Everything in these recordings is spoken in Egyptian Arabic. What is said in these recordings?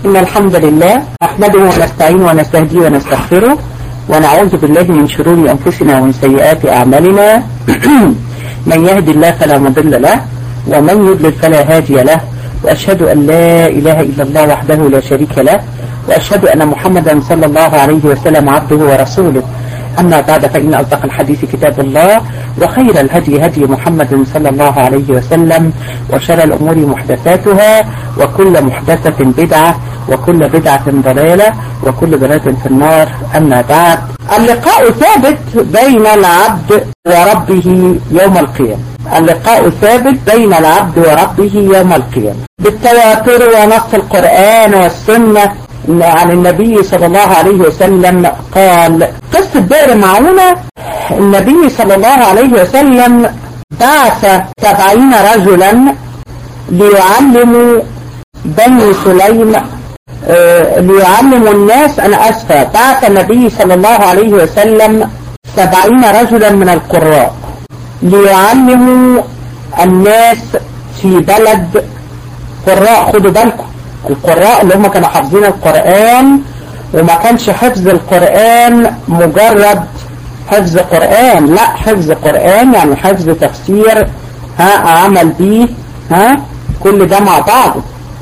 إن الحمد لله نحمده ونستعينه ونستهديه ونستغفره ونعوذ بالله من شرور أنفسنا ومن سيئات أعمالنا من يهد الله فلا مضل له ومن يضلل فلا هادي له وأشهد أن لا إله إلا الله وحده لا شريك له وأشهد أن محمدا صلى الله عليه وسلم عبده ورسوله أما بعد فإن أصدق الحديث كتاب الله وخير الهدي هدي محمد صلى الله عليه وسلم وشر الأمور محدثاتها وكل محدثة بدعة وكل بدعة ضلالة وكل ضلالة في النار أما بعد اللقاء ثابت بين العبد وربه يوم القيامة اللقاء ثابت بين العبد وربه يوم القيامة بالتواتر ونص القرآن والسنة عن النبي صلى الله عليه وسلم قال قصة بئر معونة النبي صلى الله عليه وسلم بعث سبعين رجلا ليعلموا بني سليم آه ليعلموا الناس أنا أسفة بعث النبي صلى الله عليه وسلم سبعين رجلا من القراء ليعلموا الناس في بلد قراء خدوا بالكم القراء اللي هم كانوا حافظين القرآن وما كانش حفظ القرآن مجرد حفظ قرآن لا حفظ قرآن يعني حفظ تفسير ها عمل بيه ها كل ده مع بعضه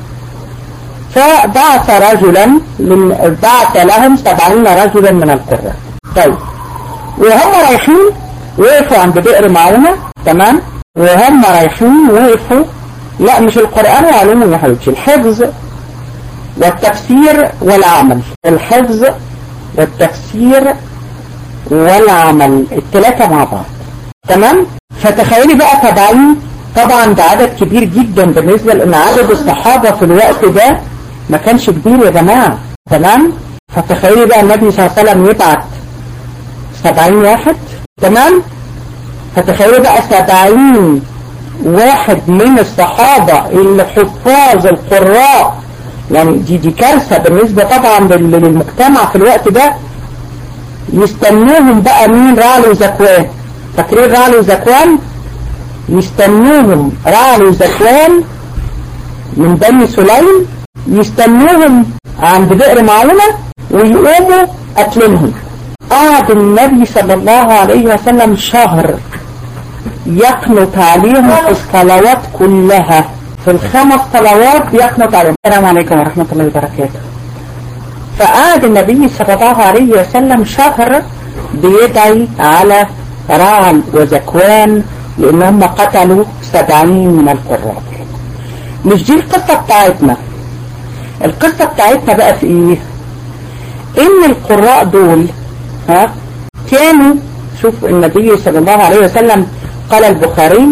فبعث رجلا من بعث لهم سبعين رجلا من القراء طيب وهم رايحين وقفوا عند بئر معونة تمام وهم رايحين وقفوا لا مش القرآن وعلومه يا حبيبتي الحفظ والتفسير والعمل الحفظ والتفسير والعمل الثلاثة مع بعض تمام فتخيلي بقى تبعين طبعا ده عدد كبير جدا بالنسبة لان عدد الصحابة في الوقت ده ما كانش كبير يا جماعة تمام فتخيلي بقى النبي صلى الله عليه وسلم يبعت سبعين واحد تمام فتخيلي بقى سبعين واحد من الصحابة اللي حفاظ القراء يعني دي دي كارثة بالنسبة طبعا للمجتمع في الوقت ده يستنوهم بقى مين رعل وزكوان فاكرين رعل وزكوان يستنوهم رعل وزكوان من بني سليم يستنوهم عند بئر معونة ويقوموا قتلهم قعد النبي صلى الله عليه وسلم شهر يقنط عليهم في الصلوات كلها في الخمس صلوات يقنط عليهم السلام عليكم ورحمة الله وبركاته فقعد النبي صلى الله عليه وسلم شهر بيدعي على رعل وزكوان لأنهم قتلوا سبعين من القراء مش دي القصة بتاعتنا القصة بتاعتنا بقى في ايه ان القراء دول ها كانوا شوف النبي صلى الله عليه وسلم قال البخاري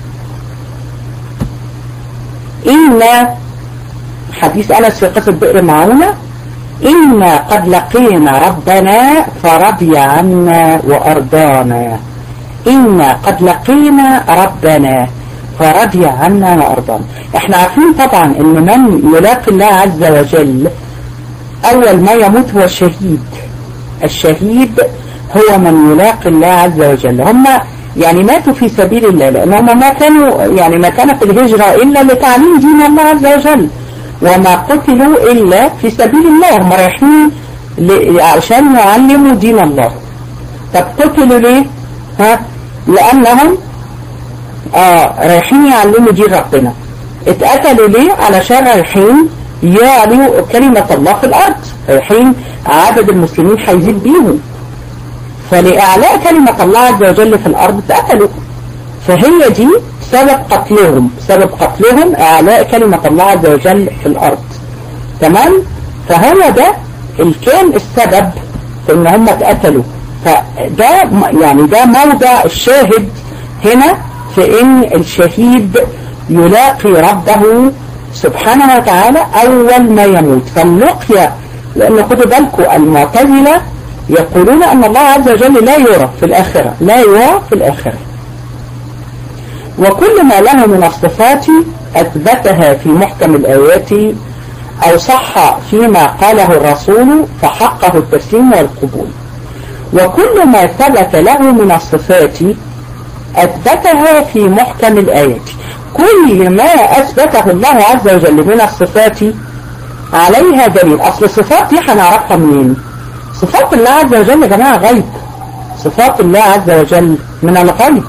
إن حديث أنس في قصة بئر معونة إنا قد لقينا ربنا فرضي عنا وأرضانا إنا قد لقينا ربنا فرضي عنا وأرضانا احنا عارفين طبعا ان من يلاقي الله عز وجل أول ما يموت هو الشهيد الشهيد هو من يلاقي الله عز وجل هم يعني ماتوا في سبيل الله لأن هم ما كانوا يعني ما كانت الهجرة إلا لتعليم دين الله عز وجل وما قتلوا إلا في سبيل الله هم رايحين عشان يعلموا دين الله طب قتلوا ليه ها لأنهم آه رايحين يعلموا دين ربنا اتقتلوا ليه علشان رايحين يعلوا كلمة الله في الأرض رايحين عدد المسلمين هيزيد بيهم فلإعلاء كلمة الله عز وجل في الأرض اتقتلوا فهي دي سبب قتلهم سبب قتلهم إعلاء كلمة الله عز وجل في الأرض تمام فهو ده اللي كان السبب في ان هم اتقتلوا فده يعني ده موضع الشاهد هنا في ان الشهيد يلاقي ربه سبحانه وتعالى اول ما يموت فاللقيا لان خدوا بالكم المعتزله يقولون أن الله عز وجل لا يرى في الآخرة لا يرى في الآخرة وكل ما له من الصفات أثبتها في محكم الآيات أو صح فيما قاله الرسول فحقه التسليم والقبول وكل ما ثبت له من الصفات أثبتها في محكم الآيات كل ما أثبته الله عز وجل من الصفات عليها دليل اصل الصفات دي هنعرفها منين صفات الله عز وجل يا جماعة غيب صفات الله عز وجل من الغيب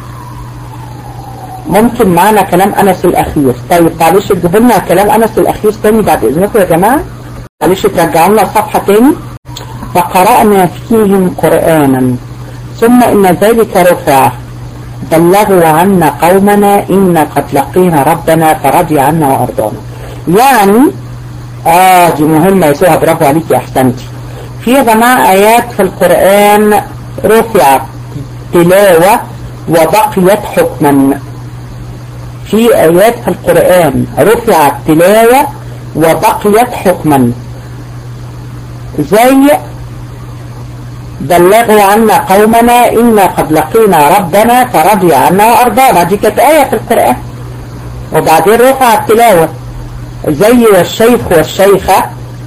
ممكن معنا كلام أنس الأخير طيب معلش تجيبوا لنا كلام أنس الأخير تاني بعد إذنكم يا جماعة معلش ترجعوا لنا الصفحة تاني فقرأنا فيهم قرآنا ثم إن ذلك رفع بلغوا عنا قومنا إن قد لقينا ربنا فرضي عنا وأرضانا يعني آه دي مهمة يا سوها برافو عليكي أحسنتي في يا جماعة آيات في القرآن رفعت تلاوة وبقيت حكما في آيات في القرآن رفعت تلاوة وبقيت حكما زي بلغوا عنا قومنا إنا قد لقينا ربنا فرضي عنا وأرضانا دي كانت آية في القرآن وبعدين رفعت تلاوة زي والشيخ والشيخة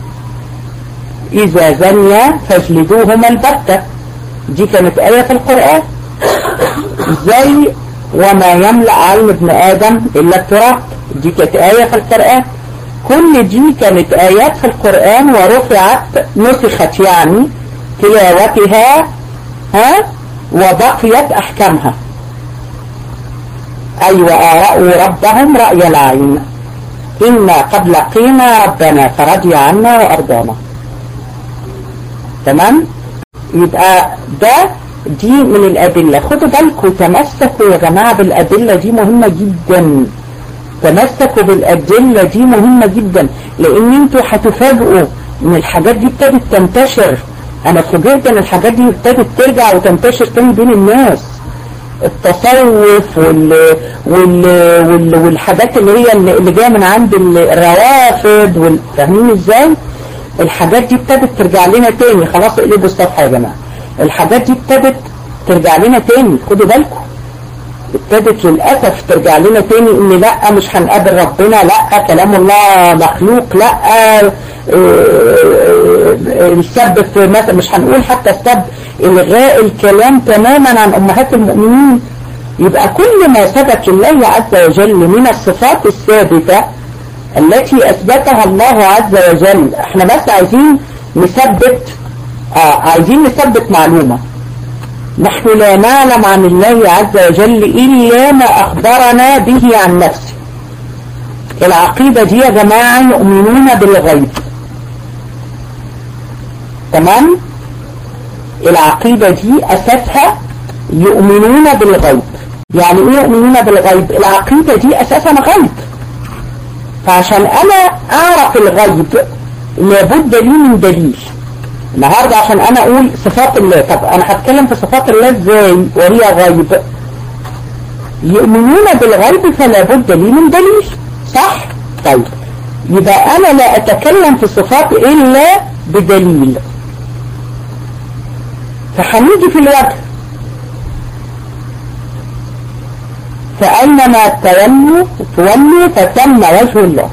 إذا زنيا فاجلدوهما البتة دي كانت آية في القرآن زي وما يملأ عين ابن آدم إلا التراب دي كانت آية في القرآن كل دي كانت آيات في القرآن ورفعت نسخت يعني تلاوتها ها وبقيت أحكامها أيوة رأوا ربهم رأي العين إنا قد لقينا ربنا فرضي عنا وأرضانا تمام يبقى ده دي من الأدلة خدوا بالكم تمسكوا يا جماعة بالأدلة دي مهمة جدا تمسكوا بالأدلة دي مهمة جدا لأن انتوا هتفاجئوا ان الحاجات دي ابتدت تنتشر انا فوجئت ان الحاجات دي ابتدت ترجع وتنتشر تاني بين الناس التصوف وال... وال... وال... والحاجات اللي هي اللي جايه من عند الروافد وال... فاهمين ازاي الحاجات دي ابتدت ترجع لنا تاني خلاص اقلبوا الصفحه يا جماعه الحاجات دي ابتدت ترجع لنا تاني خدوا بالكم ابتدت للأسف ترجع لنا تاني ان لا مش هنقابل ربنا لا كلام الله مخلوق لا السب في مثلا مش هنقول حتى السب الغاء الكلام تماما عن امهات المؤمنين يبقى كل ما ثبت لله عز وجل من الصفات الثابتة التي اثبتها الله عز وجل احنا بس عايزين نثبت آه عايزين نثبت معلومة نحن لا نعلم عن الله عز وجل إلا ما أخبرنا به عن نفسه العقيدة دي يا جماعة يؤمنون بالغيب تمام العقيدة دي أساسها يؤمنون بالغيب يعني ايه يؤمنون بالغيب العقيدة دي أساسا غيب فعشان أنا أعرف الغيب لابد لي من دليل النهاردة عشان انا اقول صفات الله طب انا هتكلم في صفات الله ازاي وهي غيب يؤمنون بالغيب فلا بد لي من دليل صح طيب يبقى انا لا اتكلم في الصفات الا بدليل فهنيجي في الوجه فأينما تولوا تولوا فتم وجه الله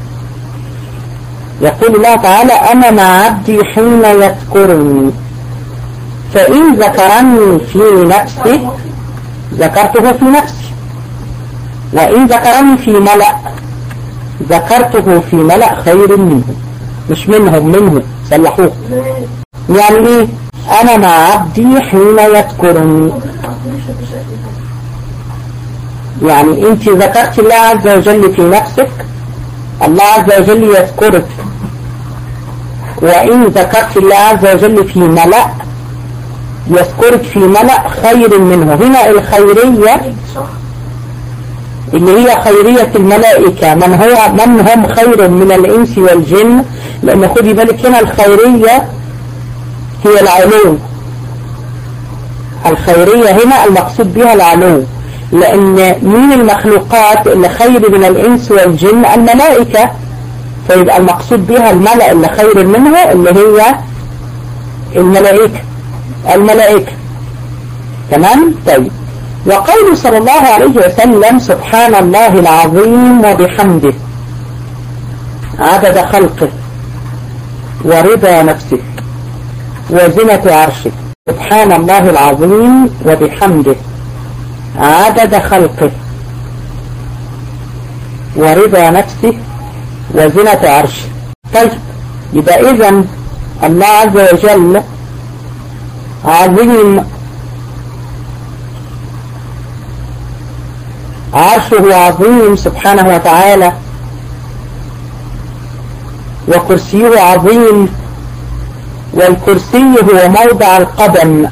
يقول الله تعالى أنا مع عبدي حين يذكرني فإن ذكرني في نفسه ذكرته في نفسي وإن ذكرني في ملأ ذكرته في ملأ خير منه مش منهم منه سلحوه يعني ايه أنا مع عبدي حين يذكرني يعني انت ذكرت الله عز وجل في نفسك الله عز وجل يذكرك وإن ذكرت الله عز وجل في ملأ يذكرك في ملأ خير منه هنا الخيرية اللي هي خيرية الملائكة من هو من هم خير من الإنس والجن لأن خدي بالك هنا الخيرية هي العلو الخيرية هنا المقصود بها العلو لأن من المخلوقات اللي خير من الإنس والجن الملائكة فيبقى المقصود بها الملأ اللي خير منه اللي هي الملائكة الملائكة تمام طيب وقول صلى الله عليه وسلم سبحان الله العظيم وبحمده عدد خلقه ورضا نفسه وزنة عرشه سبحان الله العظيم وبحمده عدد خلقه ورضا نفسه وزنة عرشه طيب يبقى اذا الله عز وجل عظيم عرشه عظيم سبحانه وتعالى وكرسيه عظيم والكرسي هو موضع القدم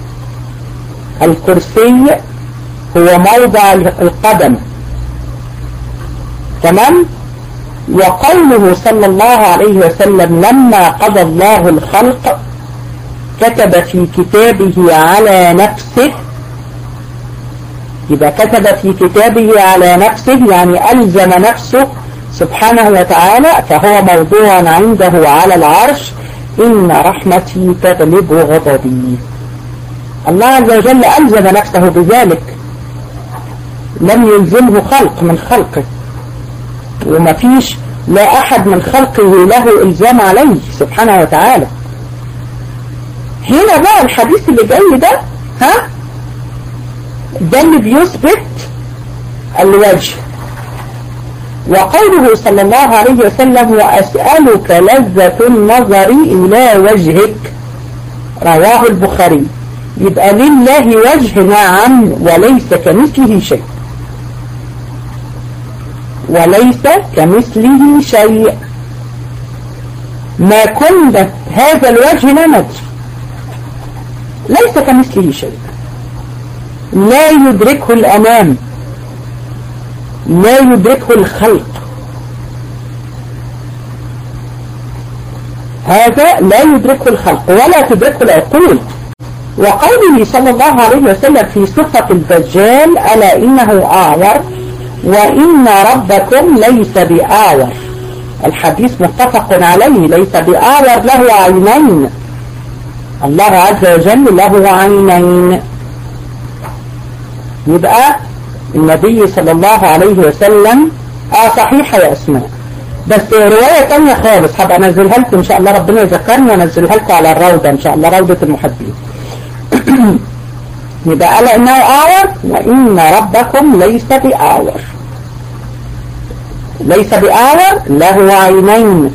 الكرسي هو موضع القدم تمام وقوله صلى الله عليه وسلم لما قضى الله الخلق كتب في كتابه على نفسه يبقى كتب في كتابه على نفسه يعني ألزم نفسه سبحانه وتعالى فهو موضوع عنده على العرش إن رحمتي تغلب غضبي الله عز وجل ألزم نفسه بذلك لم يلزمه خلق من خلقه وما فيش لا أحد من خلقه له إلزام عليه سبحانه وتعالى هنا بقى الحديث اللي جاي ده ها ده اللي بيثبت الوجه وقوله صلى الله عليه وسلم وأسألك لذة النظر إلى وجهك رواه البخاري يبقى لله وجه نعم وليس كمثله شيء وليس كمثله شيء ما كنت هذا الوجه لا ندري ليس كمثله شيء لا يدركه الأمام لا يدركه الخلق هذا لا يدركه الخلق ولا تدركه العقول وقوله صلى الله عليه وسلم في صفة الدجال ألا إنه أعور وإن ربكم ليس بأعور الحديث متفق عليه ليس بأعور له عينين الله عز وجل له عينين يبقى النبي صلى الله عليه وسلم اه صحيح يا اسماء بس رواية تانية خالص هبقى انزلها لكم ان شاء الله ربنا يذكرني وانزلها لكم على الروضة ان شاء الله روضة المحبين يبقى قال انه اعور وان ربكم ليس باعور ليس باعور له عينين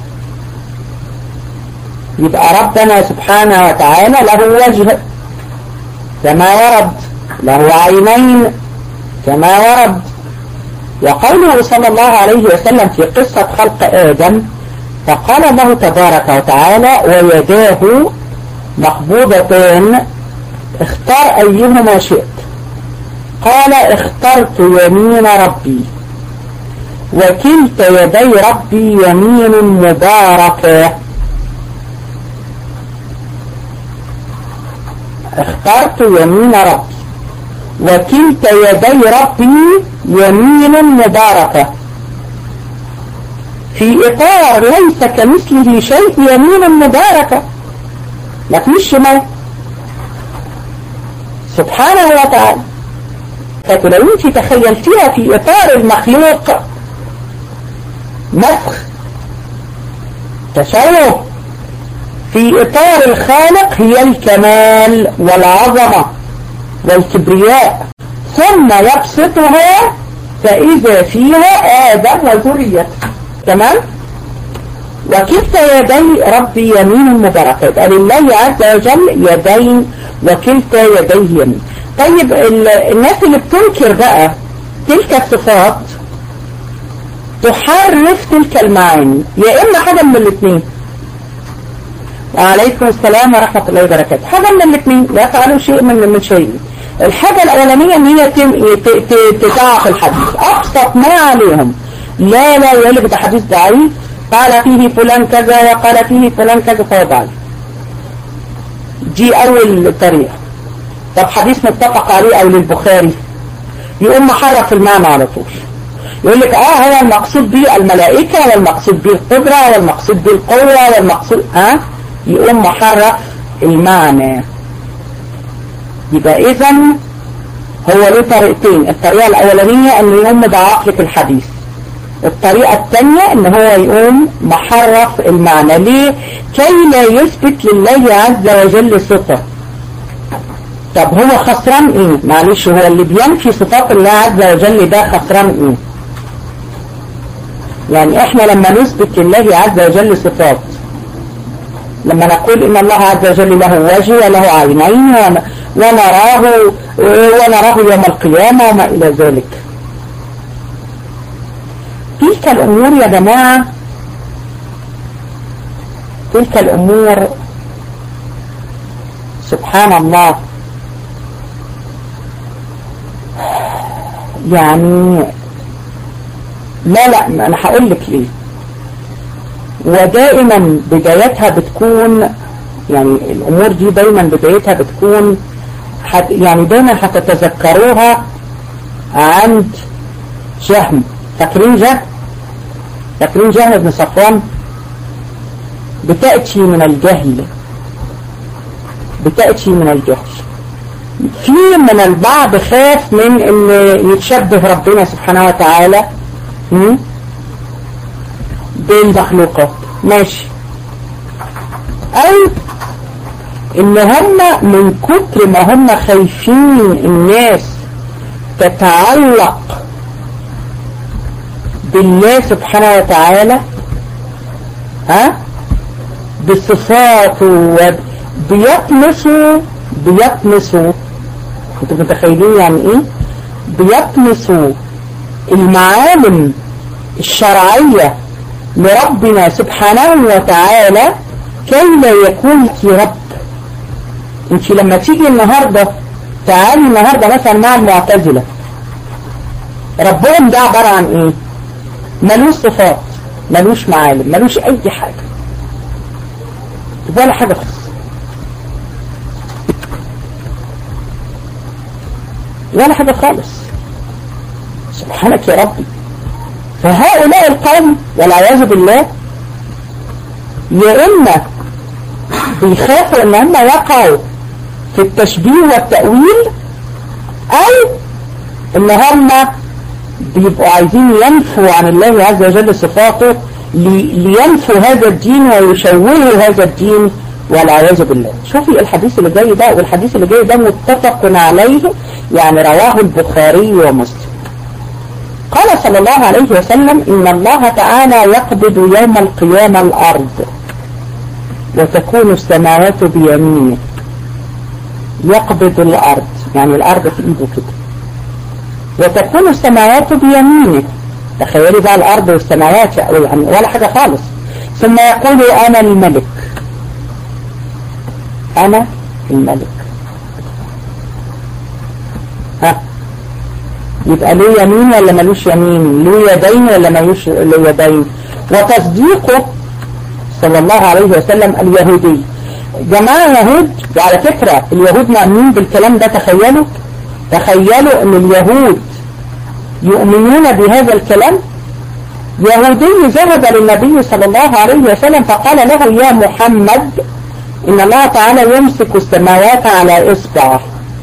يبقى ربنا سبحانه وتعالى له وجه كما ورد له عينين كما ورد وقوله صلى الله عليه وسلم في قصة خلق آدم فقال الله تبارك وتعالى ويداه مقبوضتان اختار أيهما شئت قال اخترت يمين ربي وكلتا يدي ربي يمين مباركة اخترت يمين ربي وكلتا يدي ربي يمين مباركة في إطار ليس كمثله شيء يمين مباركة لكن الشمال سبحانه وتعالى فلو انت تخيلتيها في إطار المخلوق مسخ تشوه في إطار الخالق هي الكمال والعظمة والكبرياء ثم يبسطها فإذا فيها آدم وذريته تمام وكلتا يدي ربي يمين مباركة يبقى لله عز وجل يدين وكلتا يديه يمين طيب الناس اللي بتنكر بقى تلك الصفات تحرف تلك المعاني يا إما حاجة من الاثنين وعليكم السلام ورحمة الله وبركاته حاجة من الاثنين لا يفعلوا شيء من من شيء الحاجة الأولانية ان هي تتعب في الحديث أبسط ما عليهم لا لا يقول لك ده حديث ضعيف قال فيه فلان كذا وقال فيه فلان كذا فهو ضعيف دي أول طريقة طب حديث متفق عليه أو للبخاري يقوم محرف المعنى على طول يقول لك اه هو المقصود به الملائكة والمقصود به القدرة والمقصود به القوة والمقصود ها آه يقوم محرف المعنى يبقى اذا هو له طريقتين الطريقة الاولانية انه يقوم مضاعف لك الحديث الطريقة الثانية ان هو يقوم محرف المعنى ليه كي لا يثبت لله عز وجل صفة طب هو خسران ايه معلش هو اللي بينفي صفات الله عز وجل ده خسران ايه يعني احنا لما نثبت لله عز وجل صفات لما نقول ان الله عز وجل له وجه وله عينين ونراه ونراه يوم القيامة وما الى ذلك تلك الامور يا جماعة تلك الامور سبحان الله يعني لا لا انا هقول لك ليه ودائما بدايتها بتكون يعني الامور دي دايما بدايتها بتكون حت يعني دايما هتتذكروها عند جهم فاكرين جهم فاكرين جهم بن صفوان بتأتي من الجهل بتأتي من الجهل في من البعض خاف من ان يتشبه ربنا سبحانه وتعالى بالمخلوقات ماشي او ان هم من كتر ما هم خايفين الناس تتعلق بالله سبحانه وتعالى ها بصفاته بيطمسوا بيطمسوا انتوا متخيلين يعني ايه بيطمسوا المعالم الشرعية لربنا سبحانه وتعالى كي لا يكون في رب انت لما تيجي النهاردة تعالي النهاردة مثلا مع المعتزلة ربهم ده عبارة عن ايه ملوش صفات ملوش معالم ملوش اي حاجة ولا حاجة خالص ولا حاجة خالص سبحانك يا ربي فهؤلاء القوم والعياذ بالله يا إما بيخافوا إن هم يقعوا في التشبيه والتأويل أو إن هم بيبقوا عايزين ينفوا عن الله عز وجل صفاته لينفوا هذا الدين ويشوهوا هذا الدين والعياذ بالله شوفي الحديث اللي جاي ده والحديث اللي جاي ده متفق عليه يعني رواه البخاري ومسلم قال صلى الله عليه وسلم إن الله تعالى يقبض يوم القيامة الأرض وتكون السماوات بيمينه يقبض الأرض يعني الأرض في إيده كده وتكون السماوات بيمينه تخيلي بقى الأرض والسماوات يعني ولا حاجة خالص ثم يقول أنا الملك أنا الملك ها يبقى له يمين ولا ملوش يمين له يدين ولا ملوش له يدين وتصديقه صلى الله عليه وسلم اليهودي جماعة يهود وعلى فكرة اليهود مؤمنين بالكلام ده تخيلوا تخيلوا ان اليهود يؤمنون بهذا الكلام يهودي ذهب للنبي صلى الله عليه وسلم فقال له يا محمد إن الله تعالى يمسك السماوات على إصبع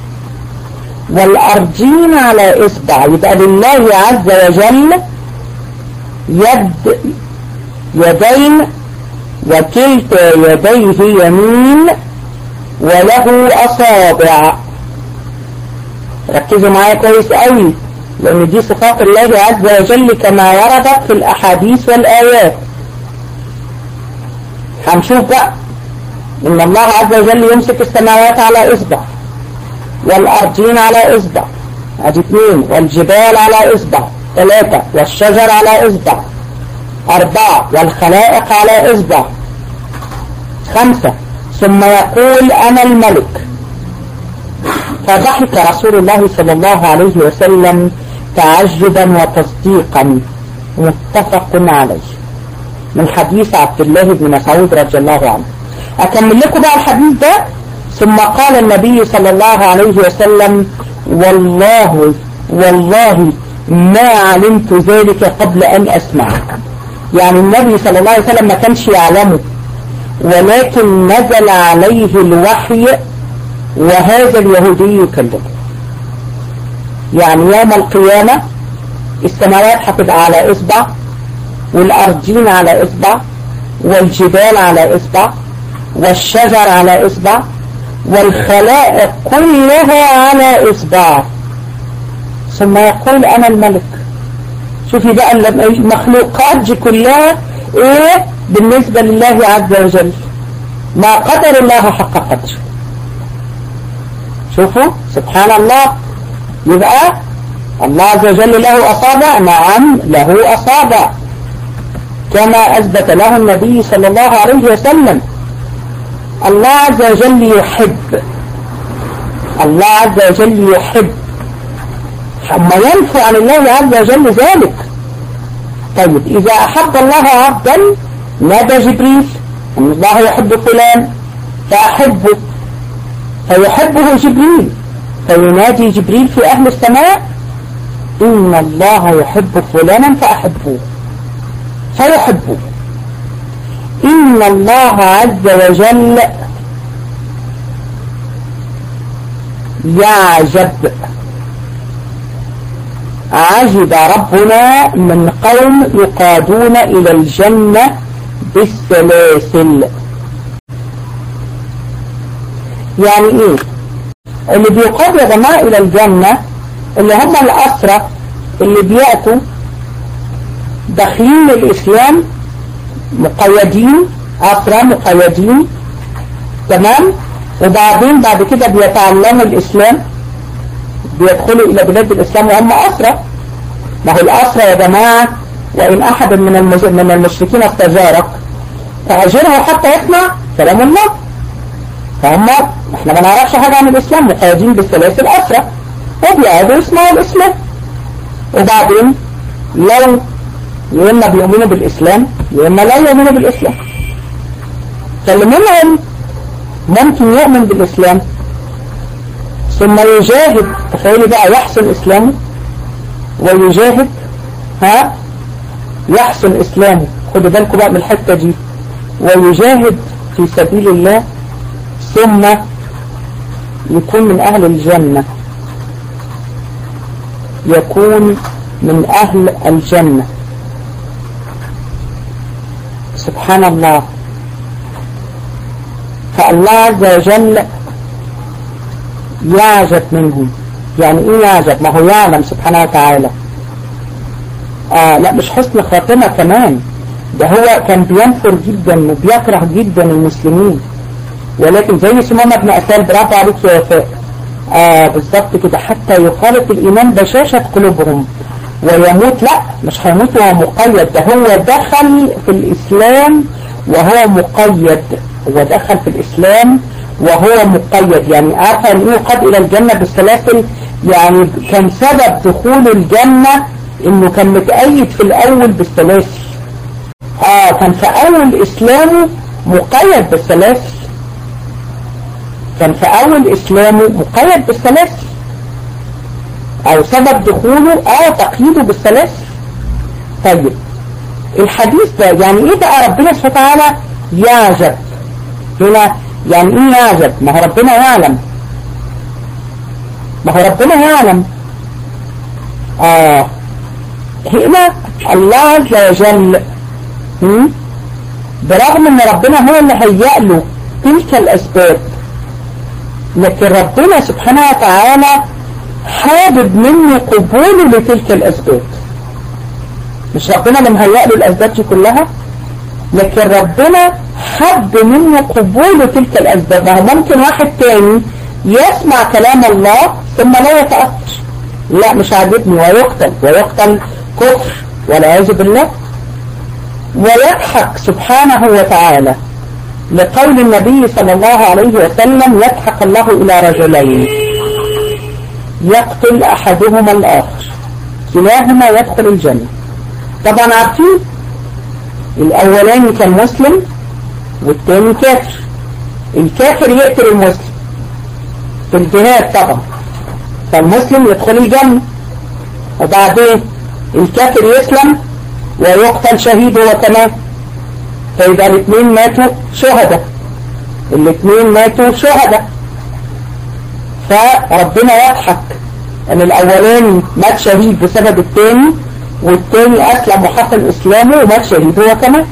والأرضين على إصبع يبقى لله عز وجل يد يدين وكلتا يديه يمين وله أصابع ركزوا معايا كويس قوي لأن دي صفات الله عز وجل كما وردت في الأحاديث والآيات هنشوف بقى إن الله عز وجل يمسك السماوات على إصبع والأرضين على إصبع ادي اثنين والجبال على إصبع ثلاثة والشجر على إصبع أربعة والخلائق على إصبع خمسة ثم يقول أنا الملك فضحك رسول الله صلى الله عليه وسلم تعجبا وتصديقا متفق عليه من حديث عبد الله بن مسعود رضي الله عنه أكمل لكم بقى الحديث ده ثم قال النبي صلى الله عليه وسلم والله والله ما علمت ذلك قبل أن أسمع يعني النبي صلى الله عليه وسلم ما كانش يعلمه ولكن نزل عليه الوحي وهذا اليهودي يكلمه يعني يوم القيامة السماوات هتبقى على إصبع والأرضين على إصبع والجبال على إصبع والشجر على إصبع والخلائق كلها على إصبع ثم يقول أنا الملك شوفي بقى المخلوقات دي كلها ايه بالنسبة لله عز وجل ما قدر الله حق قدره شوفوا سبحان الله يبقى الله عز وجل له أصابع نعم له أصابع كما أثبت له النبي صلى الله عليه وسلم الله عز وجل يحب الله عز وجل يحب ما ينفع عن الله عز وجل ذلك طيب إذا أحب الله عبدا نادى جبريل أن الله يحب فلان فأحبه فيحبه جبريل فينادي جبريل في أهل السماء إن الله يحب فلانا فأحبه فيحبه إن الله عز وجل يعجب عجب ربنا من قوم يقادون إلى الجنة بالسلاسل يعني ايه اللي بيقاد يا جماعة الى الجنة اللي هم الأسرة اللي بيأتوا داخلين الإسلام مقيدين أسرة مقيدين تمام وبعدين بعد كده بيتعلموا الإسلام بيدخلوا إلى بلاد الإسلام وهم أسرة ما هو الأسرة يا جماعة وإن أحد من من المشركين استجارك فأجره حتى يسمع كلام الله فهم احنا ما نعرفش حاجة عن الإسلام مقيدين بالسلاسل أسرة وبيقعدوا يسمعوا الإسلام وبعدين لو يا إما بيؤمنوا بالإسلام يا إما لا يؤمنوا بالإسلام فاللي منهم ممكن يؤمن بالإسلام ثم يجاهد تخيلي بقى يحسن إسلامه ويجاهد ها يحسن إسلامه خدوا بالكم بقى من الحتة دي ويجاهد في سبيل الله ثم يكون من أهل الجنة يكون من أهل الجنة سبحان الله فالله عز وجل يعجب منهم يعني ايه يعجب ما هو يعلم سبحانه وتعالى آه لا مش حسن خاتمة كمان ده هو كان بينفر جدا وبيكره جدا المسلمين ولكن زي سمامة بن أسال برافو عليك يا وفاء آه بالظبط كده حتى يخالط الإيمان بشاشة قلوبهم ويموت لا مش هيموت وهو مقيد ده هو دخل في الإسلام وهو مقيد هو دخل في الإسلام وهو مقيد يعني عارفة ان ايه قد الى الجنة بالسلاسل يعني كان سبب دخول الجنة انه كان متأيد في الاول بالسلاسل اه كان في اول اسلامه مقيد بالسلاسل كان في اول اسلامه مقيد بالسلاسل او سبب دخوله اه تقييده بالسلاسل طيب الحديث ده يعني ايه بقى ربنا سبحانه وتعالى يعجب هنا يعني ايه يعجب ما هو ربنا يعلم ما هو ربنا يعلم اه هنا الله عز وجل برغم ان ربنا هو اللي هيأ له تلك الاسباب لكن ربنا سبحانه وتعالى حابب منه قبوله لتلك الاسباب مش ربنا اللي مهيأ له الاسباب دي كلها لكن ربنا حب منه قبول تلك الأسباب ما ممكن واحد تاني يسمع كلام الله ثم لا يتأثر لا مش عاجبني ويقتل ويقتل كفر والعياذ بالله ويضحك سبحانه وتعالى لقول النبي صلى الله عليه وسلم يضحك الله إلى رجلين يقتل أحدهما الآخر كلاهما يدخل الجنة طبعا عارفين الأولاني كان مسلم والتاني كافر الكافر يقتل المسلم في الجهاد طبعا فالمسلم يدخل الجنة وبعدين الكافر يسلم ويقتل شهيد هو كمان فيبقى الاثنين ماتوا شهداء الاثنين ماتوا شهداء فربنا يضحك ان الاولاني مات شهيد بسبب الثاني والتاني أسلم وحصل إسلامه ومات شهيد هو كمان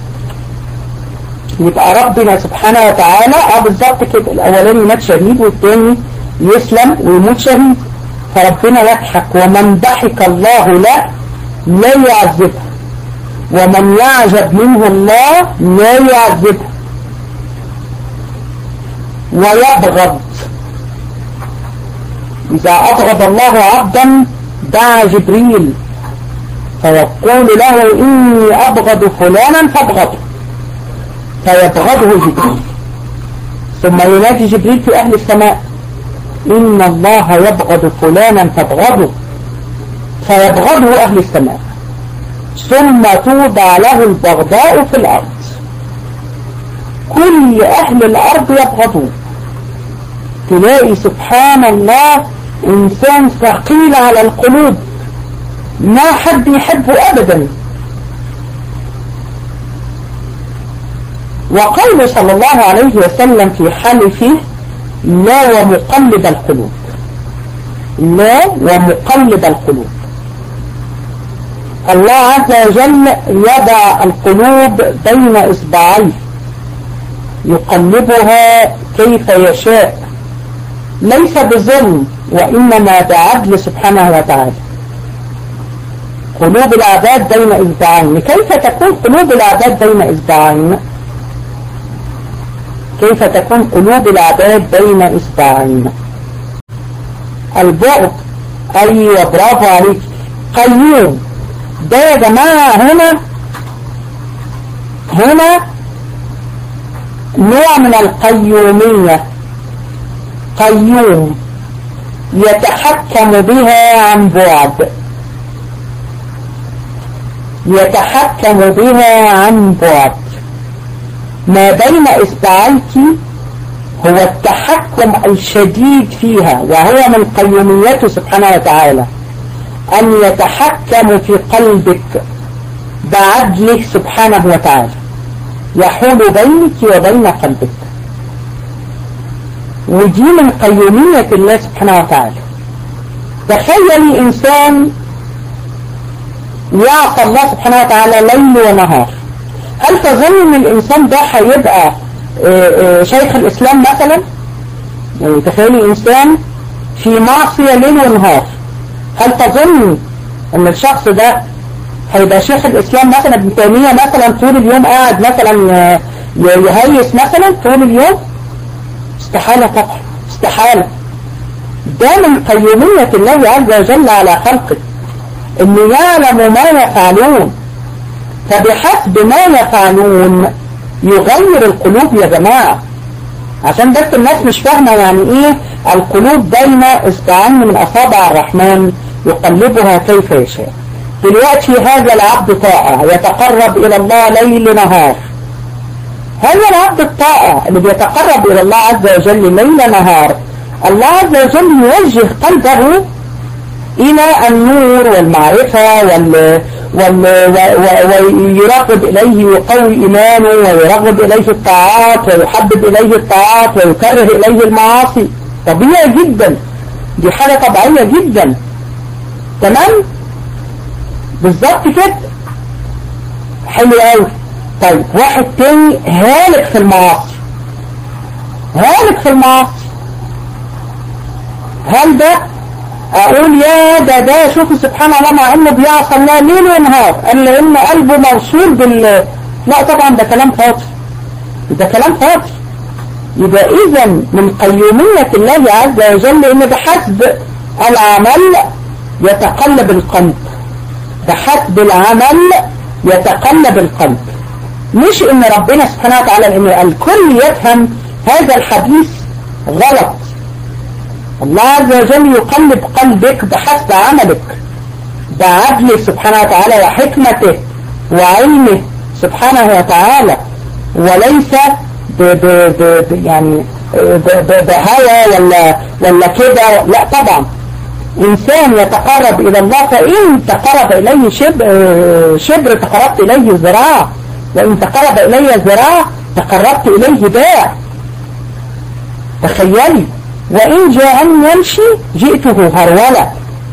يبقى ربنا سبحانه وتعالى اه بالظبط كده الأولاني مات شهيد والتاني يسلم ويموت شهيد فربنا يضحك ومن ضحك الله له لا يعذبها ومن يعجب منه الله لا يعذبه ويبغض إذا أبغض الله عبدا دعا جبريل فيقول له إني أبغض فلانا فابغضه فيبغضه جبريل ثم ينادي جبريل في أهل السماء إن الله يبغض فلانا فابغضه فيبغضه أهل السماء ثم توضع له البغضاء في الأرض كل أهل الأرض يبغضون تلاقي سبحان الله إنسان ثقيل على القلوب ما حد يحبه أبدا وقال صلى الله عليه وسلم في حلفه لا ومقلب القلوب لا ومقلب القلوب الله عز وجل يضع القلوب بين إصبعيه يقلبها كيف يشاء ليس بظلم وإنما بعدل سبحانه وتعالى قلوب العباد بين إصبعين كيف تكون قلوب العباد بين إصبعين كيف تكون قلوب العباد بين إصبعين البعد أيوة برافو عليك قيوم ده يا جماعة هنا هنا نوع من القيومية قيوم يتحكم بها عن بعد يتحكم بها عن بعد ما بين إصبعيك هو التحكم الشديد فيها وهو من قيوميته سبحانه وتعالى أن يتحكم في قلبك بعدله سبحانه وتعالى يحول بينك وبين قلبك ودي من قيومية الله سبحانه وتعالى تخيلي إنسان يعصى الله سبحانه وتعالى ليل ونهار هل تظن ان الانسان ده هيبقى شيخ الاسلام مثلا يعني تخيلي انسان في معصية ليل ونهار هل تظن ان الشخص ده هيبقى شيخ الاسلام مثلا ابن تيمية مثلا طول اليوم قاعد مثلا يهيس مثلا طول اليوم استحالة طبعا استحالة ده من قيومية الله عز وجل على خلقه انه يعلم ما يفعلون فبحسب ما يفعلون يغير القلوب يا جماعة عشان بس الناس مش فاهمة يعني ايه القلوب بين اصبعين من اصابع الرحمن يقلبها كيف يشاء دلوقتي هذا العبد طائع يتقرب الى الله ليل نهار هذا العبد الطائع اللي بيتقرب الى الله عز وجل ليل نهار الله عز وجل يوجه قلبه إلى النور والمعرفة وال وال ويراقب إليه ويقوي إيمانه ويرغب إليه الطاعات ويحبب إليه الطاعات ويكره إليه المعاصي طبيعي جدا دي حاجة طبيعية جدا تمام بالظبط كده حلو قوي طيب واحد تاني هالك في المعاصي هالك في المعاصي هل ده اقول يا ده ده شوفوا سبحان الله مع انه بيعصى الله ليل ونهار قال لان قلبه موصول بال لا طبعا ده كلام فاضي ده كلام فاضي يبقى اذا من قيومية الله عز وجل ان بحسب العمل يتقلب القلب بحسب العمل يتقلب القلب مش ان ربنا سبحانه وتعالى ان الكل يفهم هذا الحديث غلط الله عز وجل يقلب قلبك بحسب عملك بعدله سبحانه وتعالى وحكمته وعلمه سبحانه وتعالى وليس ب ب ب ب يعني بهوى ولا ولا كده لا طبعا إنسان يتقرب إلى الله فإن تقرب إليه شبر, شبر تقربت إليه ذراع وإن تقرب إلي ذراع تقربت إليه باع تخيلي وإن جاءني يمشي جئته هرولة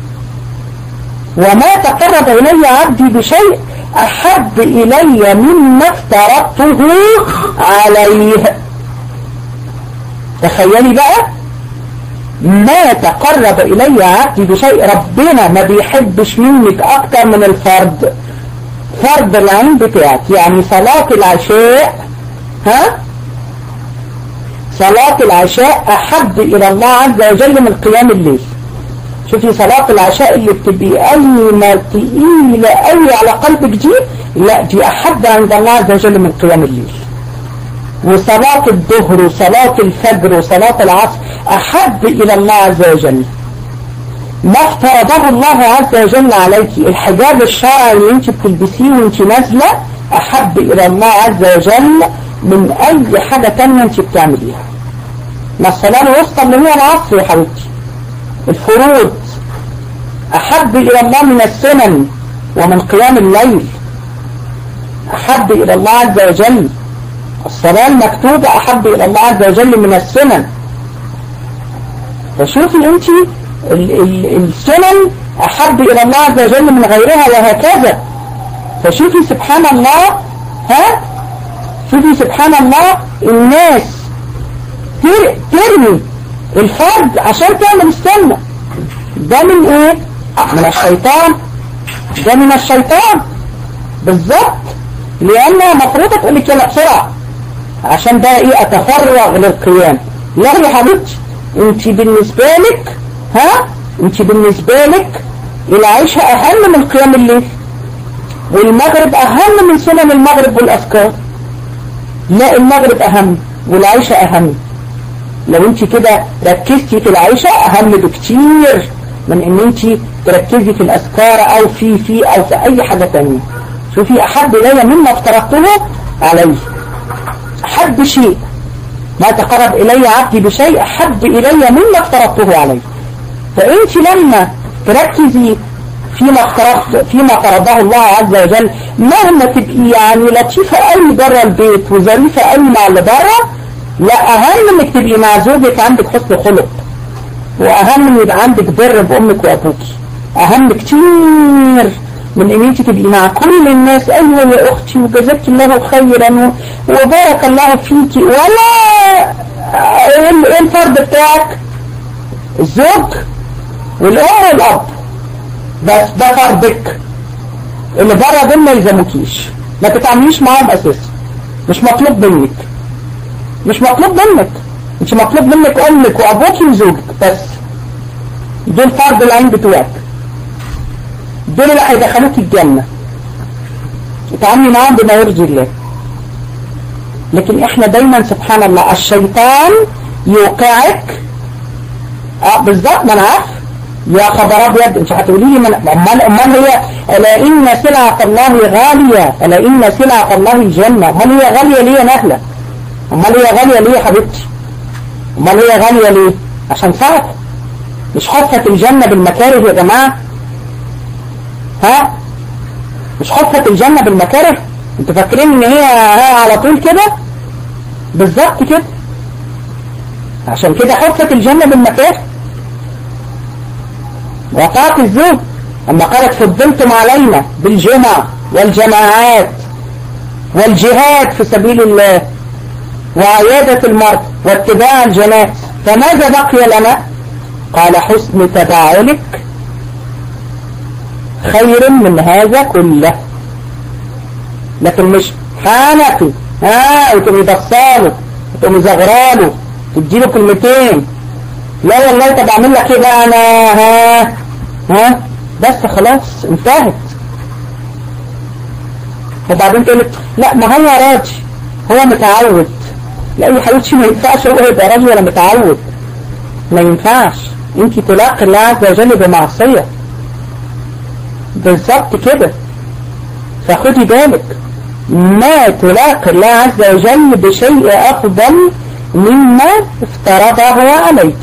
وما تقرب إلي عبدي بشيء أحب إلي مما افترضته عليه تخيلي بقى ما تقرب إلي عبدي بشيء ربنا ما بيحبش منك أكتر من الفرد فرض العين بتاعك يعني صلاة العشاء ها صلاة العشاء أحب إلى الله عز وجل من قيام الليل شوفي صلاة العشاء اللي بتبقي قايمة تقيلة قوي على قلبك دي لا دي أحب عند الله عز وجل من قيام الليل وصلاة الظهر وصلاة الفجر وصلاة العصر أحب إلى الله عز وجل ما افترضه الله عز وجل عليك الحجاب الشرعي اللي انت بتلبسيه وانت نازلة أحب إلى الله عز وجل من أي حاجة تانية انت بتعمليها ما الصلاة الوسطى اللي هي العصر يا حبيبتي الفروض أحب إلى الله من السنن ومن قيام الليل أحب إلى الله عز وجل الصلاة المكتوبة أحب إلى الله عز وجل من السنن فشوفي أنت السنن أحب إلى الله عز وجل من غيرها وهكذا فشوفي سبحان الله ها شوفي سبحان الله الناس ترمي الفرد عشان تعمل السنة ده من ايه من الشيطان ده من الشيطان بالظبط لانها مفروضة تقول لك يلا بسرعة عشان ده ايه اتفرغ للقيام لا يا حبيبتي انت بالنسبة لك ها انت بالنسبة لك العيشة اهم من قيام الليل والمغرب اهم من سنن المغرب والاذكار لا المغرب اهم والعيشة اهم لو انت كده ركزتي في العيشة اهم بكتير من ان انت تركزي في الاذكار او في في او في اي حاجة تانية شوفي احب الي مما افترضته عليه احب شيء ما تقرب الي عبدي بشيء احب الي مما افترضته عليه فانت لما تركزي فيما افترضت فيما فرضه الله عز وجل مهما تبقي يعني لطيفة قوي بره البيت وظريفة قوي مع اللي بره لا اهم انك تبقي مع زوجك عندك حسن خلق واهم ان يبقى عندك بر بامك وابوك اهم كتير من ان انت تبقي مع كل الناس ايوه يا اختي وجزاك الله خيرا وبارك الله فيكي ولا ايه الفرد بتاعك الزوج والام والاب بس ده فردك اللي بره دول ما يلزموكيش ما تتعامليش معاهم اساسا مش مطلوب منك مش مطلوب منك مش مطلوب منك امك وابوك وزوجك بس دول فرض العين بتوعك دول اللي هيدخلوك الجنة اتعاملي معاهم بما يرضي الله لكن احنا دايما سبحان الله الشيطان يوقعك اه بالظبط ما انا عارف يا خبر ابيض انت هتقولي لي من امال امال هي الا ان سلعه الله غاليه الا ان سلعه الله الجنه امال هي غاليه ليه يا نهله امال هي غاليه ليه يا حبيبتي امال هي غاليه ليه عشان ساعه مش حفت الجنه بالمكاره يا جماعه ها مش حفت الجنه بالمكاره انتوا فاكرين ان هي ها على طول كده بالظبط كده عشان كده حفت الجنه بالمكاره وطاعة الزوج أما قالت فضلتم علينا بالجمع والجماعات والجهاد في سبيل الله وعيادة المرض واتباع الجنات فماذا بقي لنا قال حسن تباعلك خير من هذا كله لكن مش حانكي ها وتقومي بصاله وتقومي زغراله تديله كلمتين لا والله طب اعمل لك ايه بقى انا ها ها بس خلاص انتهت وبعدين تقول لك لا ما هو راضي هو متعود لا يا حبيبتي ما ينفعش هو يبقى راضي ولا متعود ما ينفعش انت تلاقي الله عز وجل بمعصية بالظبط كده فخدي بالك ما تلاقي الله عز وجل بشيء أفضل مما افترضه عليك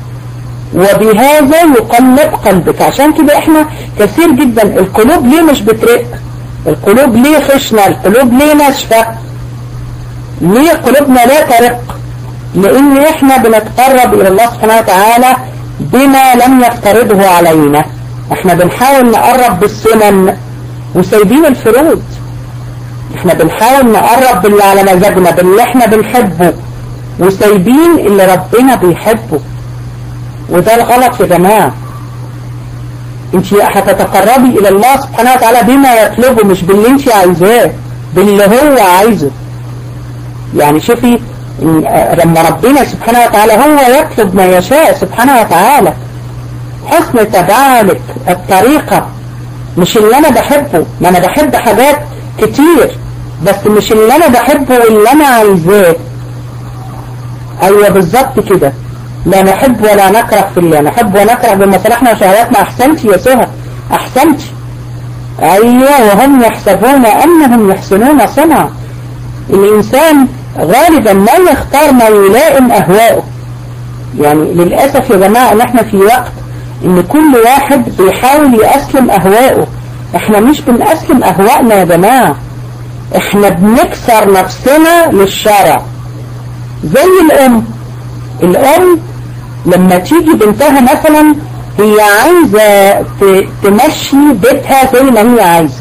وبهذا يقلب قلبك عشان كده احنا كثير جدا القلوب ليه مش بترق القلوب ليه خشنة القلوب ليه ناشفة ليه قلوبنا لا ترق لان احنا بنتقرب الى الله سبحانه وتعالى بما لم يفترضه علينا احنا بنحاول نقرب بالسنن وسايبين الفروض احنا بنحاول نقرب باللي على مزاجنا باللي احنا بنحبه وسايبين اللي ربنا بيحبه وده الغلط يا جماعة انت هتتقربي الى الله سبحانه وتعالى بما يطلبه مش باللي انت عايزاه باللي هو عايزه يعني شوفي لما ربنا سبحانه وتعالى هو يطلب ما يشاء سبحانه وتعالى حسن تبعلك الطريقة مش اللي انا بحبه ما انا بحب حاجات كتير بس مش اللي انا بحبه اللي انا عايزاه ايوه بالظبط كده لا نحب ولا نكره في الله نحب ونكره بمصالحنا وشهواتنا احسنتي يا سهى احسنتي ايوه وهم يحسبون انهم يحسنون صنعا الانسان غالبا ما يختار ما يلائم اهواءه يعني للأسف يا جماعة ان احنا في وقت ان كل واحد بيحاول يأسلم اهواءه احنا مش بنأسلم اهوائنا يا جماعة احنا بنكسر نفسنا للشرع زي الام الام لما تيجي بنتها مثلا هي عايزة تمشي بيتها زي ما هي عايزة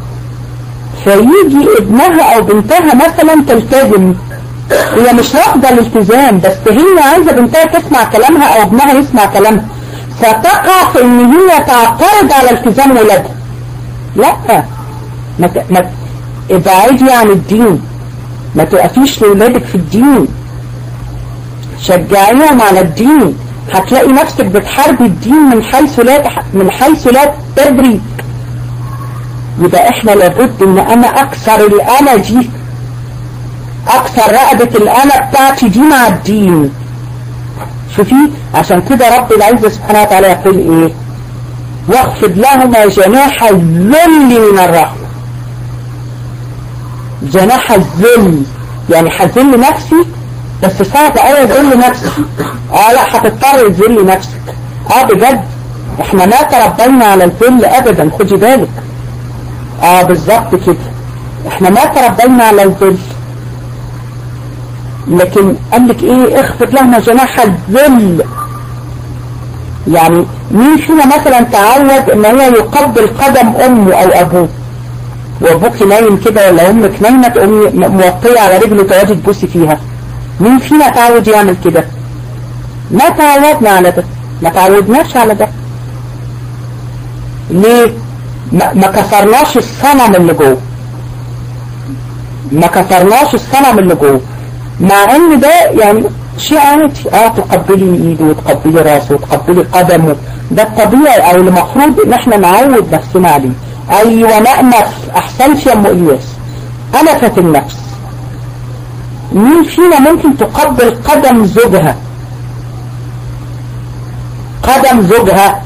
فيجي ابنها او بنتها مثلا تلتزم هي مش رافضة الالتزام بس هي عايزة بنتها تسمع كلامها او ابنها يسمع كلامها فتقع في ان هي تعترض على التزام ولادها لا ما ت... ما ابعدي عن الدين ما تقفيش لولادك في الدين شجعيهم على الدين هتلاقي نفسك بتحاربي الدين من حيث لا تح... من حيث لا تدري يبقى احنا لابد ان انا اكسر الانا دي اكسر رقبة الانا بتاعتي دي مع الدين شوفي عشان كده رب العزة سبحانه وتعالى يقول ايه واخفض لهما جناح الذل من الرحمة جناح الذل يعني هذل نفسي بس صعب قوي اذل نفسي اه لا هتضطر تذل نفسك اه بجد احنا ما تربينا على الذل ابدا خدي بالك اه بالظبط كده احنا ما تربينا على الذل لكن قال لك ايه اخفض لهما جناح الذل يعني مين فينا مثلا تعود ان هو يقبل قدم امه او ابوه وابوك نايم كده ولا امك نايمه تقومي موطيه على رجله تقعدي تبوسي فيها مين فينا تعود يعمل كده ما تعودنا على ده ما تعودناش على ده ليه ما, ما كسرناش الصنم اللي جوه ما كسرناش الصنم اللي جوه مع ان ده يعني شيء عادي اه تقبلي ايده وتقبلي راسه وتقبلي قدمه ده الطبيعي او المفروض ان احنا نعود نفسنا عليه ايوه نأنف احسنت يا ام الياس انفت النفس مين فينا ممكن تقبل قدم زوجها قدم زوجها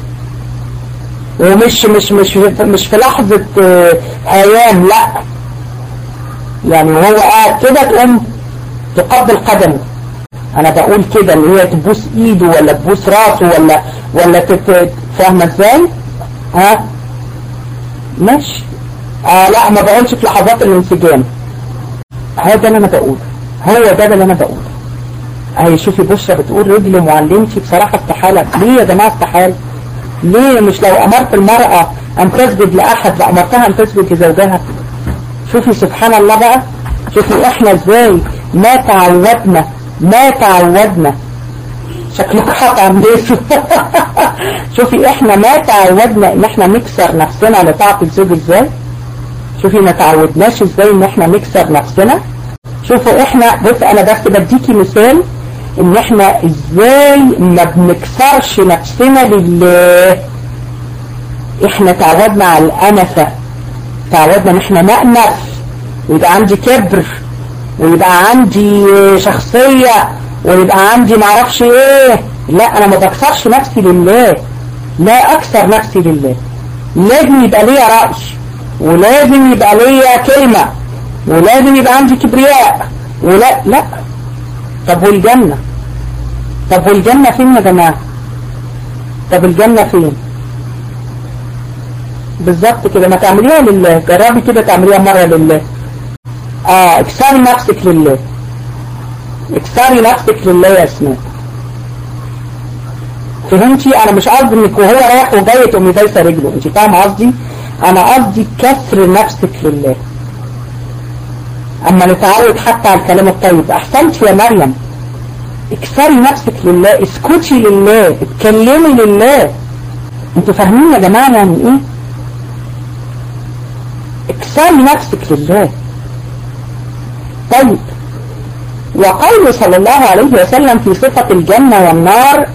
ومش مش مش مش في لحظة ايام لا يعني وهو قاعد كده تقوم تقبل قدمه انا بقول كده ان هي تبوس ايده ولا تبوس راسه ولا ولا تت... فاهمه ازاي ها ماشي آه لا ما بقولش في لحظات الانسجام هذا اللي انا بقوله هو ده اللي انا بقوله اهي شوفي بشرى بتقول رجل معلمتي بصراحة استحالة ليه يا جماعة استحالة ليه مش لو امرت المرأة ان تسجد لاحد لامرتها ان تسجد لزوجها شوفي سبحان الله بقى شوفي احنا ازاي ما تعودنا ما تعودنا شكلك قطع مديسو شوفي احنا ما تعودنا ان احنا نكسر نفسنا لطاعة الزوج ازاي شوفي ما تعودناش ازاي ان احنا نكسر نفسنا شوفوا احنا بص انا بس بديكي مثال ان احنا ازاي ما بنكسرش نفسنا لله احنا تعودنا على الانفة تعودنا ان احنا نأنف ويبقى عندي كبر ويبقى عندي شخصية ويبقى عندي معرفش ايه لا انا ما بكسرش نفسي لله لا اكسر نفسي لله لازم يبقى ليا رأي ولازم يبقى ليا كلمة ولازم يبقى عندي كبرياء ولا لا طب والجنة طب والجنة فين يا جماعة طب الجنة فين بالظبط كده ما تعمليها لله جربي كده تعمليها مرة لله اه اكسري نفسك لله اكسري نفسك لله يا اسماء فهمتي انا مش قصدي انك وهو رايح وجاي تقومي دايسه رجله انت فاهمه قصدي انا قصدي كسر نفسك لله اما نتعود حتى على الكلام الطيب احسنت يا مريم اكسري نفسك لله اسكتي لله اتكلمي لله انتوا فاهمين يا جماعة يعني ايه اكسري نفسك لله طيب وقول صلى الله عليه وسلم في صفة الجنة والنار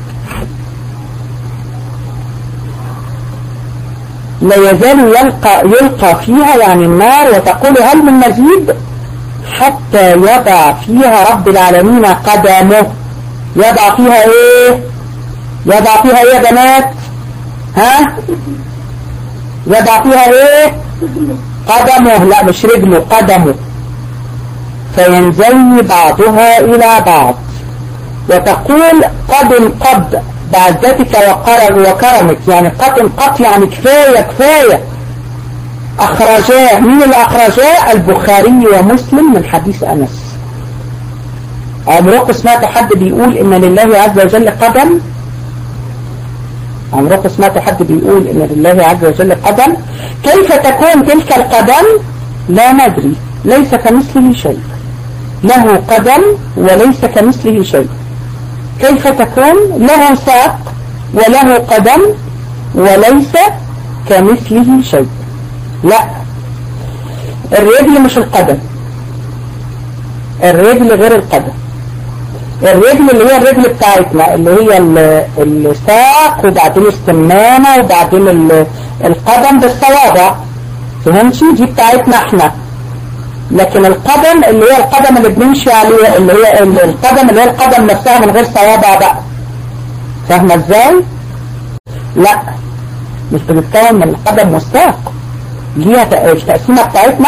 لا يزال يلقى, يلقى فيها يعني النار وتقول هل من مزيد حتى يضع فيها رب العالمين قدمه يضع فيها ايه يضع فيها ايه يا بنات ها يضع فيها ايه قدمه لا مش رجله قدمه فينزوي بعضها الى بعض وتقول قد قد بعزتك وكرمك يعني قد قط يعني كفاية كفاية أخرجاه مين اللي أخرجاه البخاري ومسلم من حديث أنس عمرك سمعت حد بيقول إن لله عز وجل قدم عمرك سمعت حد بيقول إن لله عز وجل قدم كيف تكون تلك القدم لا ندري ليس كمثله شيء له قدم وليس كمثله شيء كيف تكون له ساق وله قدم وليس كمثله شيء لا الرجل مش القدم الرجل غير القدم الرجل اللي هي الرجل بتاعتنا اللي هي الساق وبعدين السمانة وبعدين القدم بالصوابع فهمتي دي بتاعتنا احنا لكن القدم اللي هي القدم اللي بنمشي عليها اللي هي القدم اللي هي القدم نفسها من غير صوابع بقى فاهمة ازاي؟ لا مش بنتكلم من القدم والساق ليها التقسيمة بتاعتنا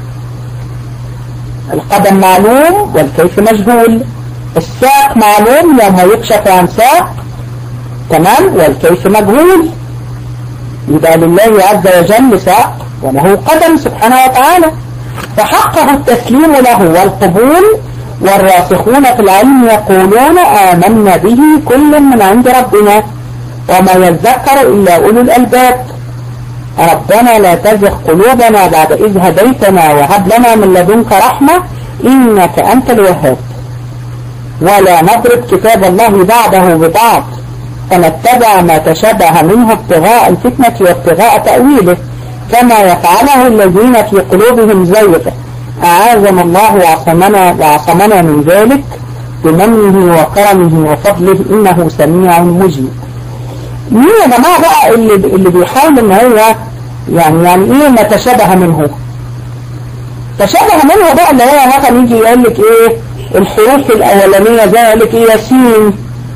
القدم معلوم والكيف مجهول الساق معلوم لما يكشف عن ساق تمام والكيف مجهول يبقى لله عز وجل ساق وله قدم سبحانه وتعالى فحقه التسليم له والقبول والراسخون في العلم يقولون آمنا به كل من عند ربنا وما يذكر إلا أولو الألباب ربنا لا تزغ قلوبنا بعد إذ هديتنا وهب لنا من لدنك رحمة إنك أنت الوهاب ولا نضرب كتاب الله بعده ببعض فنتبع ما تشبه منه ابتغاء الفتنة وابتغاء تأويله كما يفعله الذين في قلوبهم زيغ أعاذنا الله وعصمنا, وعصمنا من ذلك بمنه وكرمه وفضله إنه سميع مجيب مين يا جماعة بقى اللي, اللي بيحاول ان هو يعني يعني ايه ما تشابه منه تشابه منه بقى اللي هو مثلا يجي يقول لك ايه الحروف الاولانية زي يقول لك ايه ياسين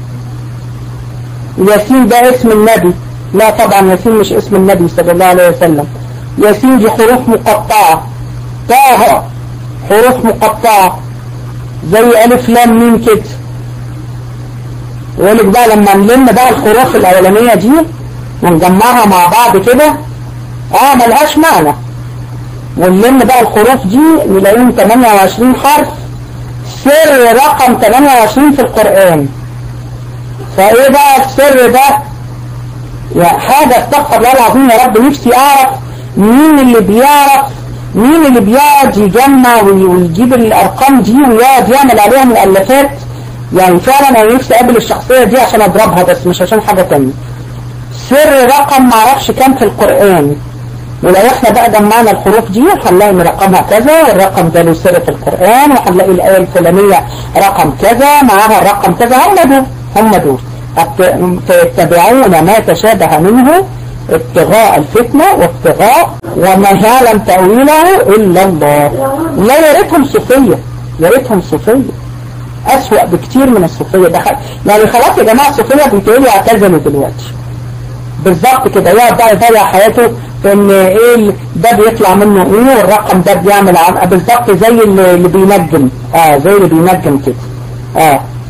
ياسين ده اسم النبي لا طبعا ياسين مش اسم النبي صلى الله عليه وسلم ياسين دي حروف مقطعة طه حروف مقطعة زي ألف لام ميم كده يقول لك بقى لما نلم بقى الحروف الأولانية دي ونجمعها مع بعض كده اه ملهاش معنى ونلم بقى الحروف دي نلاقيهم 28 حرف سر رقم 28 في القرآن فايه بقى السر ده يا حاجة استغفر الله العظيم يا رب نفسي اعرف مين اللي بيعرف مين اللي بيقعد يجمع ويجيب الارقام دي ويقعد يعمل عليها مؤلفات يعني فعلا انا نفسي اقابل الشخصية دي عشان اضربها بس مش عشان حاجة تانية سر رقم معرفش كام في القرآن ولو احنا بقى جمعنا الحروف دي هنلاقي ان رقمها كذا والرقم ده له سر في القرآن وهنلاقي الآية الفلانية رقم كذا معاها الرقم كذا هم دول هم دول فيتبعون ما تشابه منه ابتغاء الفتنة وابتغاء وما يعلم تأويله إلا الله لا يا ريتهم صوفية يا ريتهم صوفية أسوأ بكتير من الصوفية ده يعني خلاص يا جماعة الصوفية بيتقولوا اعتزلوا دلوقتي بالظبط كده يقعد بقى يضيع حياته في ان ايه ده بيطلع منه ايه والرقم ده بيعمل عم بالظبط زي اللي, اللي بينجم اه زي اللي بينجم كده اه